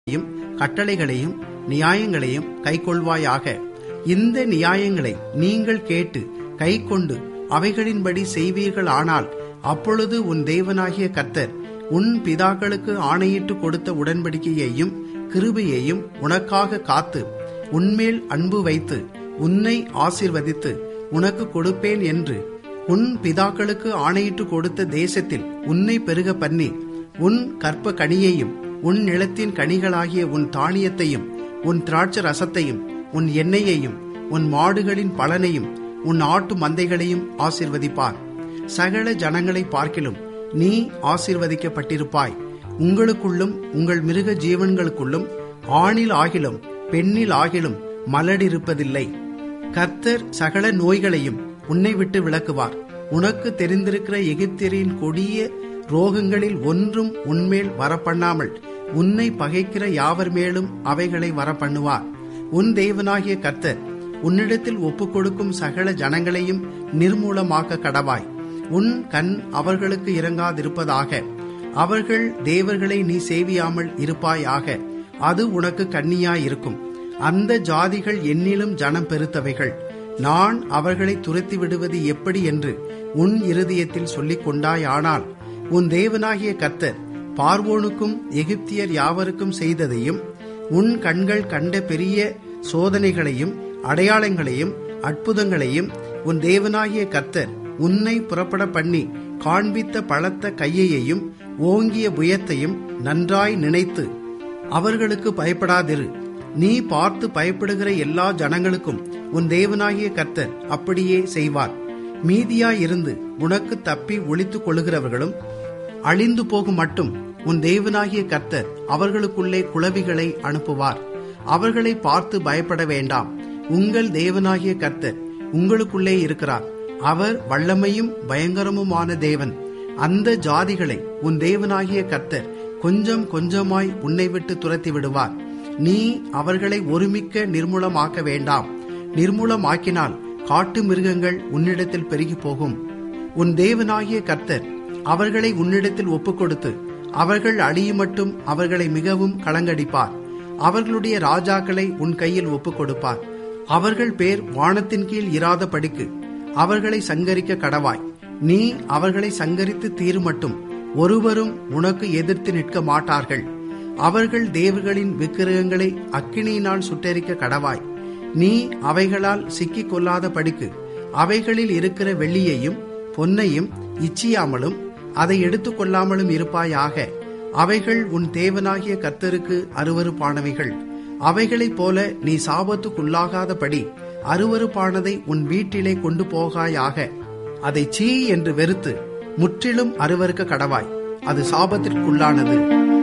யும் கட்டளைகளையும் நியாயங்களையும் கைக்கொள்வாயாக இந்த நியாயங்களை நீங்கள் கேட்டு கைக்கொண்டு அவைகளின்படி செய்வீர்கள் ஆனால் அப்பொழுது உன் தேவனாகிய கர்த்தர் உன் பிதாக்களுக்கு ஆணையிட்டு கொடுத்த உடன்படிக்கையையும் கிருபையையும் உனக்காக காத்து உன்மேல் அன்பு வைத்து உன்னை ஆசீர்வதித்து உனக்கு கொடுப்பேன் என்று உன் பிதாக்களுக்கு ஆணையிட்டு கொடுத்த தேசத்தில் உன்னை பெருக பண்ணி உன் கற்ப கனியையும் உன் நிலத்தின் கனிகளாகிய உன் தானியத்தையும் உன் திராட்சை ரசத்தையும் உன் எண்ணெயையும் உன் மாடுகளின் பலனையும் உன் ஆட்டு மந்தைகளையும் ஆசிர்வதிப்பார் சகல ஜனங்களை பார்க்கிலும் நீ ஆசிர்வதிக்கப்பட்டிருப்பாய் உங்களுக்குள்ளும் உங்கள் மிருக ஜீவன்களுக்குள்ளும் ஆணில் ஆகிலும் பெண்ணில் ஆகிலும் மலடிருப்பதில்லை கர்த்தர் சகல நோய்களையும் உன்னை விட்டு விளக்குவார் உனக்கு தெரிந்திருக்கிற எகிப்தியரின் கொடிய ரோகங்களில் ஒன்றும் உன்மேல் வரப்பண்ணாமல் உன்னை பகைக்கிற யாவர் மேலும் அவைகளை வரப்பண்ணுவார் உன் தேவனாகிய கர்த்தர் உன்னிடத்தில் ஒப்புக் கொடுக்கும் சகல ஜனங்களையும் நிர்மூலமாக்க கடவாய் உன் கண் அவர்களுக்கு இறங்காதிருப்பதாக அவர்கள் தேவர்களை நீ சேவியாமல் இருப்பாயாக அது உனக்கு கண்ணியாயிருக்கும் அந்த ஜாதிகள் என்னிலும் ஜனம் பெருத்தவைகள் நான் அவர்களை துரத்தி விடுவது எப்படி என்று உன் இருதயத்தில் சொல்லிக் கொண்டாயானால் உன் தேவனாகிய கர்த்தர் பார்வோனுக்கும் எகிப்தியர் யாவருக்கும் செய்ததையும் உன் கண்கள் கண்ட பெரிய சோதனைகளையும் அடையாளங்களையும் அற்புதங்களையும் உன் தேவனாகிய கர்த்தர் உன்னை புறப்பட பண்ணி காண்பித்த பலத்த கையையும் ஓங்கிய புயத்தையும் நன்றாய் நினைத்து அவர்களுக்கு பயப்படாதிரு நீ பார்த்து பயப்படுகிற எல்லா ஜனங்களுக்கும் உன் தேவனாகிய கர்த்தர் அப்படியே செய்வார் மீதியாயிருந்து உனக்கு தப்பி ஒளித்துக் கொள்ளுகிறவர்களும் அழிந்து போகும் மட்டும் உன் தேவனாகிய கர்த்தர் அவர்களுக்குள்ளே குளவிகளை அனுப்புவார் அவர்களை பார்த்து பயப்பட வேண்டாம் உங்கள் தேவனாகிய கர்த்தர் உங்களுக்குள்ளே இருக்கிறார் அவர் வல்லமையும் பயங்கரமுமான தேவன் அந்த ஜாதிகளை உன் தேவனாகிய கர்த்தர் கொஞ்சம் கொஞ்சமாய் உன்னை விட்டு துரத்தி விடுவார் நீ அவர்களை ஒருமிக்க நிர்மூலமாக்க வேண்டாம் நிர்மூலமாக்கினால் காட்டு மிருகங்கள் உன்னிடத்தில் பெருகி போகும் உன் தேவனாகிய கர்த்தர் அவர்களை உன்னிடத்தில் ஒப்புக்கொடுத்து அவர்கள் அழியுமட்டும் அவர்களை மிகவும் களங்கடிப்பார் அவர்களுடைய ராஜாக்களை உன் கையில் ஒப்புக் கொடுப்பார் அவர்கள் பேர் வானத்தின் கீழ் இராத படிக்கு அவர்களை சங்கரிக்க கடவாய் நீ அவர்களை சங்கரித்து தீருமட்டும் ஒருவரும் உனக்கு எதிர்த்து நிற்க மாட்டார்கள் அவர்கள் தேவர்களின் விக்கிரகங்களை அக்கினியினால் சுட்டெரிக்க கடவாய் நீ அவைகளால் சிக்கிக் கொள்ளாத படிக்கு அவைகளில் இருக்கிற வெள்ளியையும் பொன்னையும் இச்சியாமலும் அதை எடுத்துக் கொள்ளாமலும் இருப்பாயாக அவைகள் உன் தேவனாகிய கர்த்தருக்கு அருவறுப்பானவைகள் அவைகளைப் போல நீ சாபத்துக்குள்ளாகாதபடி அருவறுப்பானதை உன் வீட்டிலே கொண்டு போகாயாக அதை சீ என்று வெறுத்து முற்றிலும் அருவறுக்க கடவாய் அது சாபத்திற்குள்ளானது